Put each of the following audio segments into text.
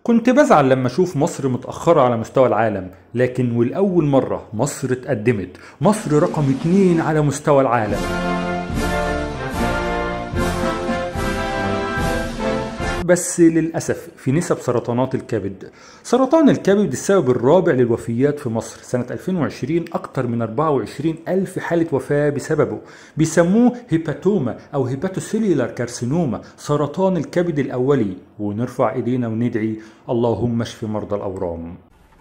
كنت بزعل لما اشوف مصر متأخرة على مستوى العالم لكن والأول مرة مصر اتقدمت مصر رقم اتنين على مستوى العالم بس للأسف في نسب سرطانات الكبد سرطان الكبد السبب الرابع للوفيات في مصر سنة 2020 أكتر من 24 ألف حالة وفاة بسببه بيسموه هيباتوما أو هيباتوسيليولار كارسينوما سرطان الكبد الأولي ونرفع إيدينا وندعي اللهم اشف مرضى الأورام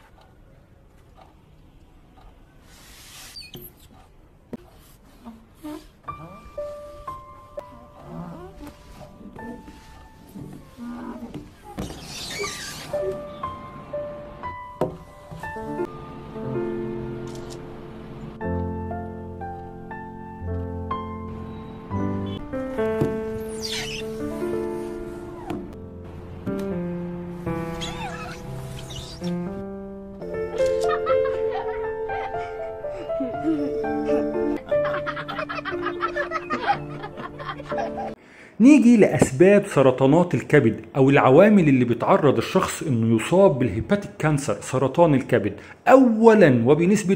نيجي لأسباب سرطانات الكبد أو العوامل اللي بتعرض الشخص إنه يصاب بالهيباتيك كانسر سرطان الكبد أولا وبنسبة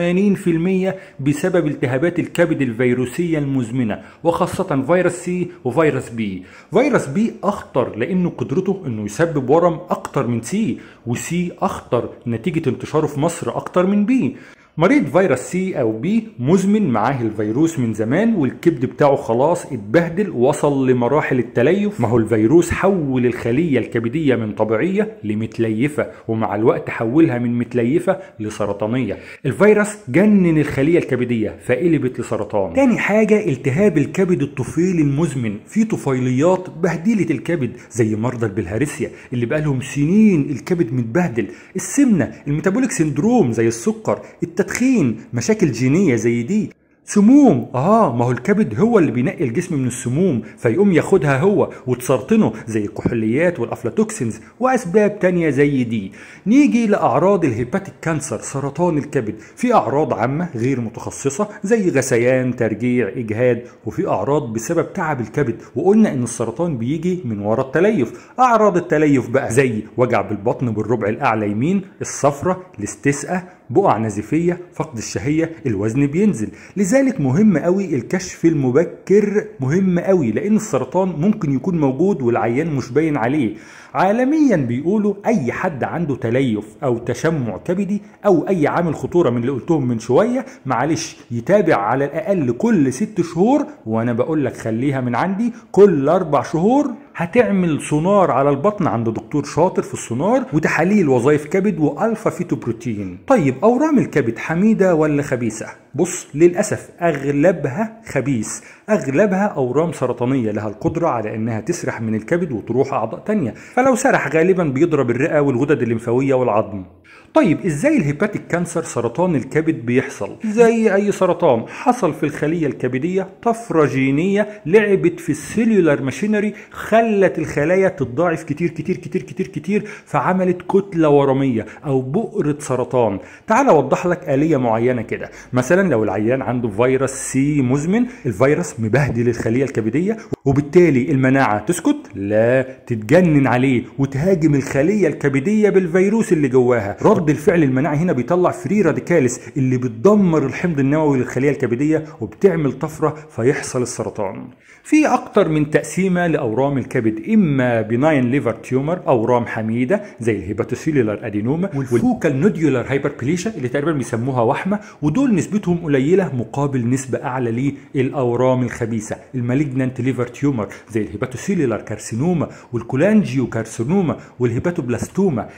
80% بسبب التهابات الكبد الفيروسية المزمنة وخاصة فيروس سي وفيروس بي فيروس بي أخطر لأنه قدرته إنه يسبب ورم أكتر من سي وسي أخطر نتيجة انتشاره في مصر أكتر من بي مريض فيروس سي او بي مزمن معاه الفيروس من زمان والكبد بتاعه خلاص اتبهدل وصل لمراحل التليف ما هو الفيروس حول الخلية الكبدية من طبيعية لمتليفة ومع الوقت حولها من متليفة لسرطانية الفيروس جنن الخلية الكبدية فقلبت لسرطان تاني حاجة التهاب الكبد الطفيلي المزمن في طفيليات بهدلة الكبد زي مرضى البلهارسيا اللي بقالهم سنين الكبد متبهدل السمنة الميتابوليك سندروم زي السكر التدخين مشاكل جينية زي دي سموم اه ما هو الكبد هو اللي بينقي الجسم من السموم فيقوم ياخدها هو وتسرطنه زي الكحوليات والافلاتوكسينز واسباب تانية زي دي نيجي لاعراض الهيباتيك كانسر سرطان الكبد في اعراض عامة غير متخصصة زي غثيان ترجيع اجهاد وفي اعراض بسبب تعب الكبد وقلنا ان السرطان بيجي من ورا التليف اعراض التليف بقى زي وجع بالبطن بالربع الاعلى يمين الصفرة الاستسقاء بقع نزيفية فقد الشهية الوزن بينزل لذلك مهم قوي الكشف المبكر مهم قوي لان السرطان ممكن يكون موجود والعيان مش باين عليه عالميا بيقولوا اي حد عنده تليف او تشمع كبدي او اي عامل خطورة من اللي قلتهم من شوية معلش يتابع على الاقل كل ست شهور وانا بقول لك خليها من عندي كل اربع شهور هتعمل سونار على البطن عند دكتور شاطر في السونار وتحاليل وظائف كبد والفا فيتو بروتين طيب اورام الكبد حميده ولا خبيثه بص للاسف اغلبها خبيث اغلبها اورام سرطانيه لها القدره على انها تسرح من الكبد وتروح اعضاء تانية فلو سرح غالبا بيضرب الرئه والغدد الليمفاويه والعظم طيب ازاي الهيباتيك كانسر سرطان الكبد بيحصل زي اي سرطان حصل في الخليه الكبديه طفره جينيه لعبت في السيلولار ماشينري خلت الخلايا تتضاعف كتير كتير كتير كتير كتير فعملت كتله ورميه او بؤره سرطان تعال اوضح لك اليه معينه كده مثلا لو العيان عنده فيروس سي مزمن الفيروس مبهدل الخليه الكبديه وبالتالي المناعه تسكت لا تتجنن عليه وتهاجم الخليه الكبديه بالفيروس اللي جواها رد الفعل المناعي هنا بيطلع فري راديكاليس اللي بتدمر الحمض النووي للخليه الكبديه وبتعمل طفره فيحصل السرطان في اكتر من تقسيمه لاورام الكبد اما بناين ليفر تيومر اورام حميده زي الهيباتوسيلولار ادينوما والفوكال نوديولار هايبربليشا اللي تقريبا بيسموها وحمه ودول نسبتهم قليله مقابل نسبه اعلى للاورام الخبيثه المالجنانت ليفر تيومر زي الهيباتوسيلولار كارسينوما والكولانجيو كارسينوما والهيباتوبلاستوما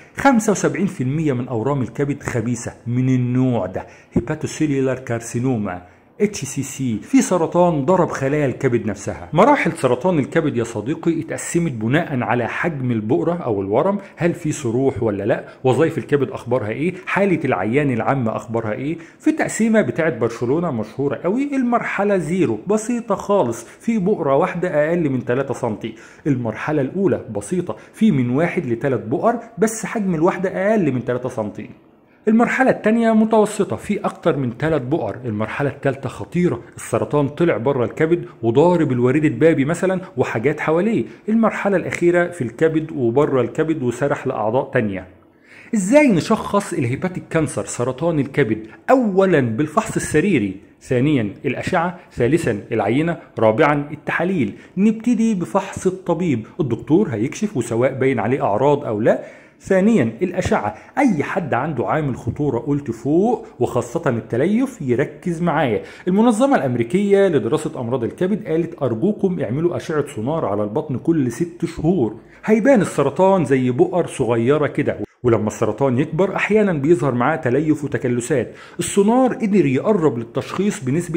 75% من اورام الكبد خبيثه من النوع ده هيباتوسيلولار كارسينوما اتش سي سي في سرطان ضرب خلايا الكبد نفسها مراحل سرطان الكبد يا صديقي اتقسمت بناء على حجم البؤره او الورم هل في صروح ولا لا وظائف الكبد اخبارها ايه حاله العيان العامه اخبارها ايه في تقسيمه بتاعه برشلونه مشهوره قوي المرحله زيرو بسيطه خالص في بؤره واحده اقل من 3 سم المرحله الاولى بسيطه في من واحد لثلاث بؤر بس حجم الواحده اقل من 3 سم المرحلة التانية متوسطة في أكتر من ثلاث بؤر المرحلة التالتة خطيرة السرطان طلع بره الكبد وضارب الوريد البابي مثلا وحاجات حواليه المرحلة الأخيرة في الكبد وبره الكبد وسرح لأعضاء تانية ازاي نشخص الهيباتيك كانسر سرطان الكبد اولا بالفحص السريري ثانيا الأشعة ثالثا العينة رابعا التحاليل نبتدي بفحص الطبيب الدكتور هيكشف وسواء باين عليه أعراض أو لا ثانيا الأشعة أي حد عنده عامل خطورة قلت فوق وخاصة التليف يركز معايا المنظمة الأمريكية لدراسة أمراض الكبد قالت أرجوكم اعملوا أشعة سونار على البطن كل ست شهور هيبان السرطان زي بؤر صغيرة كده ولما السرطان يكبر احيانا بيظهر معاه تليف وتكلسات السونار قدر يقرب للتشخيص بنسبة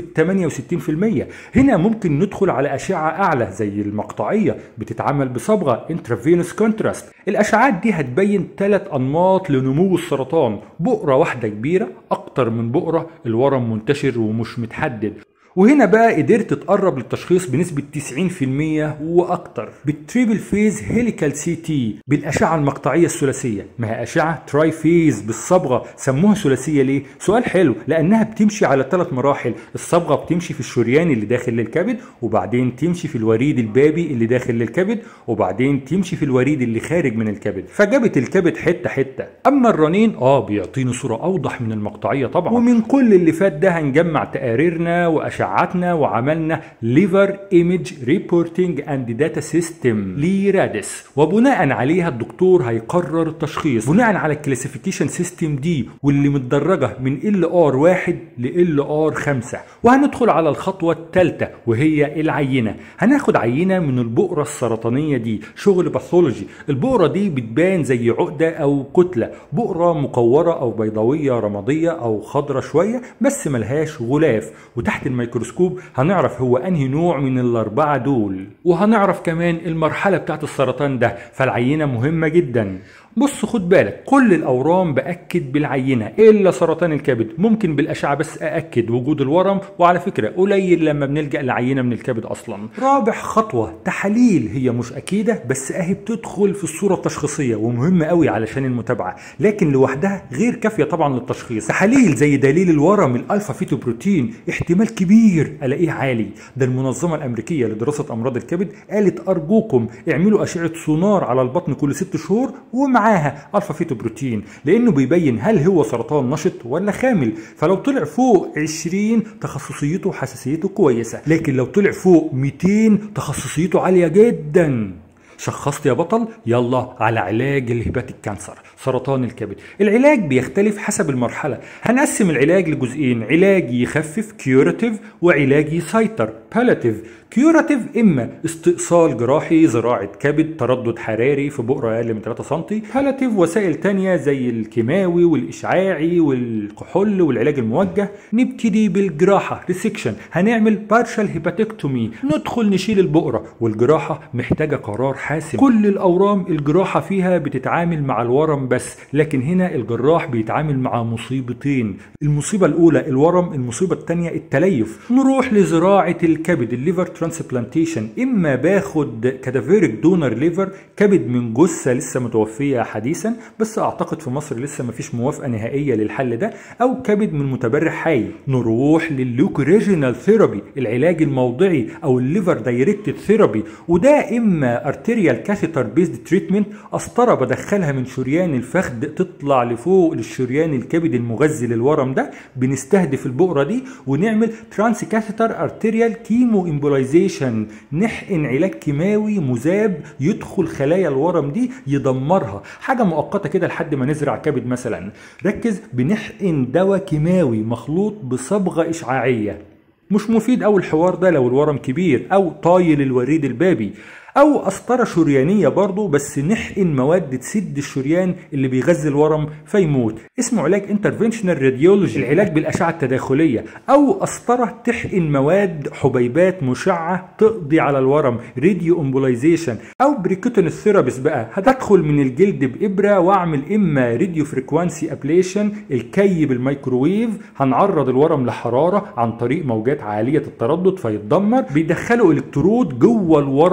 68% هنا ممكن ندخل على أشعة أعلى زي المقطعية بتتعمل بصبغة intravenous contrast الأشعات دي هتبين ثلاث أنماط لنمو السرطان بؤرة واحدة كبيرة أكتر من بؤرة الورم منتشر ومش متحدد وهنا بقى قدرت تقرب للتشخيص بنسبة 90% وأكتر بالتريبل فيز هيليكال سي تي بالأشعة المقطعية الثلاثية ما هي أشعة تراي فيز بالصبغة سموها ثلاثية ليه؟ سؤال حلو لأنها بتمشي على ثلاث مراحل الصبغة بتمشي في الشريان اللي داخل للكبد وبعدين تمشي في الوريد البابي اللي داخل للكبد وبعدين تمشي في الوريد اللي خارج من الكبد فجابت الكبد حتة حتة أما الرنين آه بيعطيني صورة أوضح من المقطعية طبعا ومن كل اللي فات ده هنجمع تقاريرنا وأشعة اشعتنا وعملنا ليفر ايمج ريبورتنج اند داتا سيستم لرادس وبناء عليها الدكتور هيقرر التشخيص بناء على الكلاسيفيكيشن سيستم دي واللي متدرجه من ال ار 1 ل ال ار 5 وهندخل على الخطوه الثالثه وهي العينه هناخد عينه من البؤره السرطانيه دي شغل باثولوجي البؤره دي بتبان زي عقده او كتله بؤره مقوره او بيضاويه رماديه او خضره شويه بس ملهاش غلاف وتحت الميكروسكوب هنعرف هو انهي نوع من الاربعه دول وهنعرف كمان المرحله بتاعت السرطان ده فالعينه مهمه جدا بص خد بالك كل الاورام باكد بالعينه الا سرطان الكبد ممكن بالاشعه بس ااكد وجود الورم وعلى فكره قليل لما بنلجا لعينه من الكبد اصلا رابع خطوه تحاليل هي مش اكيده بس اهي بتدخل في الصوره التشخيصيه ومهمه قوي علشان المتابعه لكن لوحدها غير كافيه طبعا للتشخيص تحاليل زي دليل الورم الالفا فيتو بروتين احتمال كبير الاقيه عالي ده المنظمه الامريكيه لدراسه امراض الكبد قالت ارجوكم اعملوا اشعه سونار على البطن كل ست شهور ومع معاها الفا فيتو بروتين لانه بيبين هل هو سرطان نشط ولا خامل فلو طلع فوق 20 تخصصيته وحساسيته كويسه لكن لو طلع فوق 200 تخصصيته عاليه جدا شخصت يا بطل يلا على علاج الهيباتيك كانسر سرطان الكبد العلاج بيختلف حسب المرحلة هنقسم العلاج لجزئين علاج يخفف كيوراتيف وعلاج يسيطر بالاتيف كيوراتيف اما استئصال جراحي زراعة كبد تردد حراري في بؤرة اقل من 3 سم بالاتيف وسائل تانية زي الكيماوي والاشعاعي والكحول والعلاج الموجه نبتدي بالجراحة ريسكشن هنعمل بارشال هيباتكتومي ندخل نشيل البؤرة والجراحة محتاجة قرار حاسم كل الاورام الجراحة فيها بتتعامل مع الورم بس لكن هنا الجراح بيتعامل مع مصيبتين المصيبة الاولى الورم المصيبة الثانية التليف نروح لزراعة الكبد الليفر ترانسبلانتيشن اما باخد كادافيريك دونر ليفر كبد من جثة لسه متوفية حديثا بس اعتقد في مصر لسه مفيش موافقة نهائية للحل ده او كبد من متبرع حي نروح لللوكوريجينال ثيرابي العلاج الموضعي او الليفر دايركتد ثيرابي وده اما ارتيريال كاثيتر بيزد تريتمنت قسطرة بدخلها من شريان الفخذ تطلع لفوق للشريان الكبد المغذي للورم ده بنستهدف البؤرة دي ونعمل ترانس كاثيتر ارتيريال كيمو امبولايزيشن نحقن علاج كيماوي مذاب يدخل خلايا الورم دي يدمرها حاجة مؤقتة كده لحد ما نزرع كبد مثلا ركز بنحقن دواء كيماوي مخلوط بصبغة إشعاعية مش مفيد أوي الحوار ده لو الورم كبير أو طايل الوريد البابي او قسطرة شريانية برضه بس نحقن مواد تسد الشريان اللي بيغذي الورم فيموت اسمه علاج انترفنشنال راديولوجي العلاج بالاشعة التداخلية او قسطرة تحقن مواد حبيبات مشعة تقضي على الورم راديو امبولايزيشن او بريكوتين ثيرابيس بقى هتدخل من الجلد بابرة واعمل اما راديو فريكوانسي ابليشن الكي بالميكروويف هنعرض الورم لحرارة عن طريق موجات عالية التردد فيتدمر بيدخلوا الكترود جوه الورم نفسه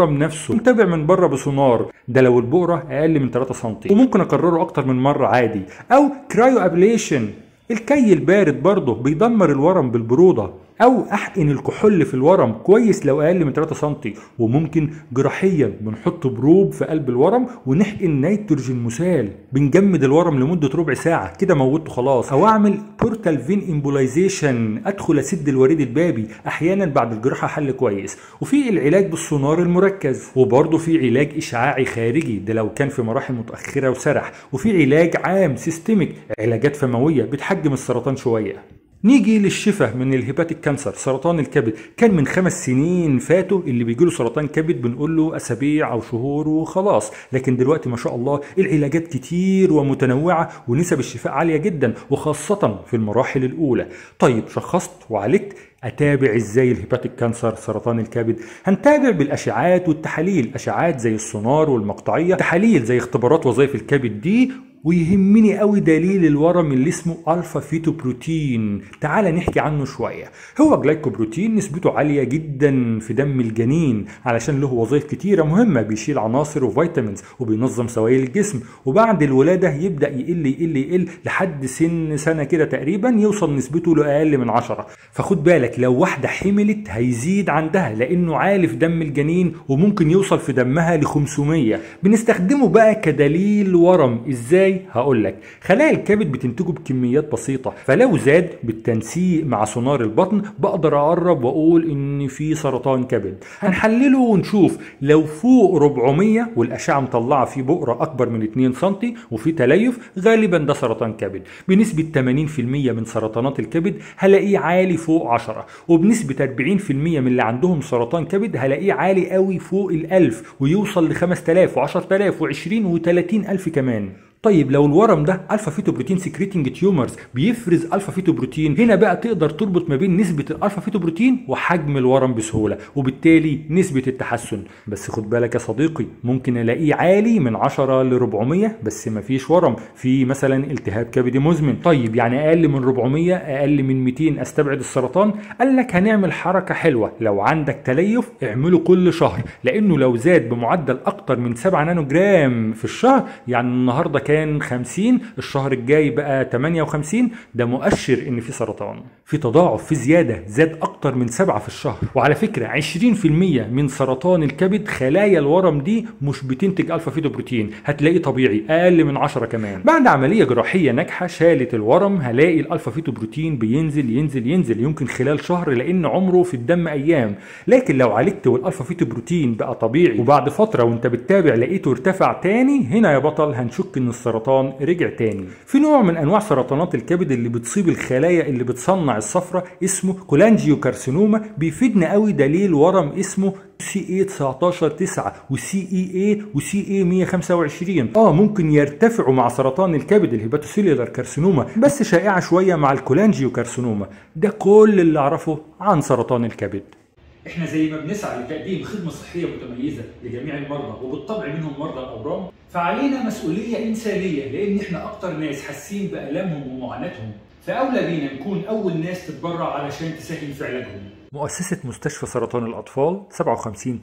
نفسه متابع من بره بسونار ده لو البقره اقل من 3 سم وممكن اكرره اكتر من مره عادي او كرايو ابليشن الكي البارد برضه بيدمر الورم بالبروده او احقن الكحول في الورم كويس لو اقل من 3 سم وممكن جراحيا بنحط بروب في قلب الورم ونحقن نيتروجين مسال بنجمد الورم لمده ربع ساعه كده موته خلاص او اعمل بورتال فين امبولايزيشن ادخل اسد الوريد البابي احيانا بعد الجراحه حل كويس وفي العلاج بالسونار المركز وبرضه في علاج اشعاعي خارجي ده لو كان في مراحل متاخره وسرح وفي علاج عام سيستميك علاجات فمويه بتحجم السرطان شويه نيجي للشفاء من الهيباتيك كانسر سرطان الكبد كان من خمس سنين فاتوا اللي بيجي له سرطان كبد بنقول له اسابيع او شهور وخلاص لكن دلوقتي ما شاء الله العلاجات كتير ومتنوعه ونسب الشفاء عاليه جدا وخاصه في المراحل الاولى طيب شخصت وعالجت اتابع ازاي الهيباتيك كانسر سرطان الكبد هنتابع بالاشعاعات والتحاليل اشعاعات زي السونار والمقطعيه تحاليل زي اختبارات وظائف الكبد دي ويهمني قوي دليل الورم اللي اسمه الفا فيتو بروتين تعال نحكي عنه شويه هو جلايكوبروتين نسبته عاليه جدا في دم الجنين علشان له وظائف كتيره مهمه بيشيل عناصر وفيتامينز وبينظم سوائل الجسم وبعد الولاده يبدا يقل يقل يقل لحد سن سنه كده تقريبا يوصل نسبته لاقل من 10 فخد بالك لو واحده حملت هيزيد عندها لانه عالي في دم الجنين وممكن يوصل في دمها ل 500 بنستخدمه بقى كدليل ورم ازاي ازاي هقول لك خلايا الكبد بتنتجه بكميات بسيطه فلو زاد بالتنسيق مع سونار البطن بقدر اقرب واقول ان في سرطان كبد هنحلله ونشوف لو فوق 400 والاشعه مطلعه في بؤره اكبر من 2 سم وفي تليف غالبا ده سرطان كبد بنسبه 80% من سرطانات الكبد هلاقيه عالي فوق 10 وبنسبه 40% من اللي عندهم سرطان كبد هلاقيه عالي قوي فوق ال 1000 ويوصل ل 5000 و10000 و20 و30000 كمان طيب لو الورم ده الفا فيتو بروتين سكريتنج تيومرز بيفرز الفا فيتو بروتين هنا بقى تقدر تربط ما بين نسبه الالفا فيتو بروتين وحجم الورم بسهوله وبالتالي نسبه التحسن بس خد بالك يا صديقي ممكن الاقيه عالي من 10 ل 400 بس ما فيش ورم في مثلا التهاب كبدي مزمن طيب يعني اقل من 400 اقل من 200 استبعد السرطان قال لك هنعمل حركه حلوه لو عندك تليف اعمله كل شهر لانه لو زاد بمعدل اكتر من 7 نانو جرام في الشهر يعني النهارده كان 50 الشهر الجاي بقى 58 ده مؤشر ان في سرطان في تضاعف في زياده زاد اكتر من 7 في الشهر وعلى فكره 20% من سرطان الكبد خلايا الورم دي مش بتنتج الفا فيتو بروتين هتلاقيه طبيعي اقل من 10 كمان بعد عمليه جراحيه ناجحه شالت الورم هلاقي الالفا فيتو بروتين بينزل ينزل ينزل يمكن خلال شهر لان عمره في الدم ايام لكن لو عالجت والالفا فيتو بروتين بقى طبيعي وبعد فتره وانت بتتابع لقيته ارتفع تاني هنا يا بطل هنشك ان السرطان رجع تاني في نوع من انواع سرطانات الكبد اللي بتصيب الخلايا اللي بتصنع الصفرة اسمه كولانجيو كارسينوما بيفيدنا قوي دليل ورم اسمه سي اي 19 9 وسي اي اي وسي اي 125 اه ممكن يرتفعوا مع سرطان الكبد الهيباتوسيلولار كارسينوما بس شائعه شويه مع الكولانجيو كارسينوما ده كل اللي اعرفه عن سرطان الكبد احنا زي ما بنسعى لتقديم خدمة صحية متميزة لجميع المرضى وبالطبع منهم مرضى الأورام فعلينا مسؤولية إنسانية لأن احنا أكتر ناس حاسين بآلامهم ومعاناتهم فأولى بينا نكون أول ناس تتبرع علشان تسهل في علاجهم مؤسسة مستشفى سرطان الأطفال 57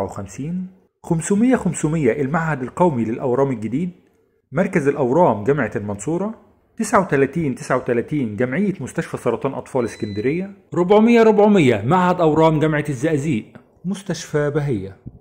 357 500 500 المعهد القومي للأورام الجديد مركز الأورام جامعة المنصورة 39 39 جمعية مستشفى سرطان أطفال اسكندرية 400 400 معهد أورام جامعة الزقازيق مستشفى بهية